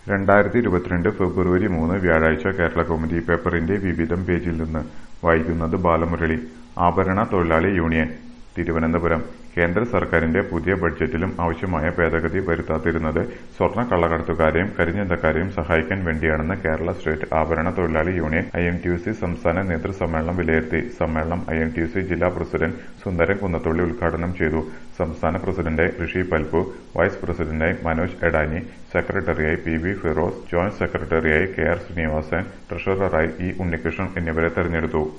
രണ്ടായിരത്തി ഇരുപത്തിരണ്ട് ഫെബ്രുവരി മൂന്ന് വ്യാഴാഴ്ച കേരളകൗമുദി പേപ്പറിന്റെ വിവിധം പേജിൽ നിന്ന് വായിക്കുന്നത് ബാലമുരളി ആഭരണ തൊഴിലാളി യൂണിയൻ തിരുവനന്തപുരം കേന്ദ്ര സർക്കാരിന്റെ പുതിയ ബഡ്ജറ്റിലും ആവശ്യമായ ഭേദഗതി വരുത്താതിരുന്നത് സ്വർണ്ണ കള്ളക്കടത്തുകാരെയും കരിഞ്ചന്തക്കാരെയും സഹായിക്കാൻ വേണ്ടിയാണെന്ന് കേരള സ്റ്റേറ്റ് ആഭരണ തൊഴിലാളി union I M T U C സംസ്ഥാന നേതൃസമ്മേളനം വിലയിരുത്തി സമ്മേളനം I M T U C ജില്ലാ പ്രസിഡന്റ് സുന്ദരൻ കുന്നത്തുള്ളി ഉദ്ഘാടനം ചെയ്തു സംസ്ഥാന പ്രസിഡന്റായി ഋഷി പൽപു വൈസ് പ്രസിഡന്റായി മനോജ് എടാനി സെക്രട്ടറിയായി പി വി ഫിറോസ് ജോയിന്റ് സെക്രട്ടറിയായി കെ ആർ ശ്രീനിവാസൻ ട്രഷററായി ഇ ഉണ്ണികൃഷ്ണൻ എന്നിവരെ തെരഞ്ഞെടുത്തു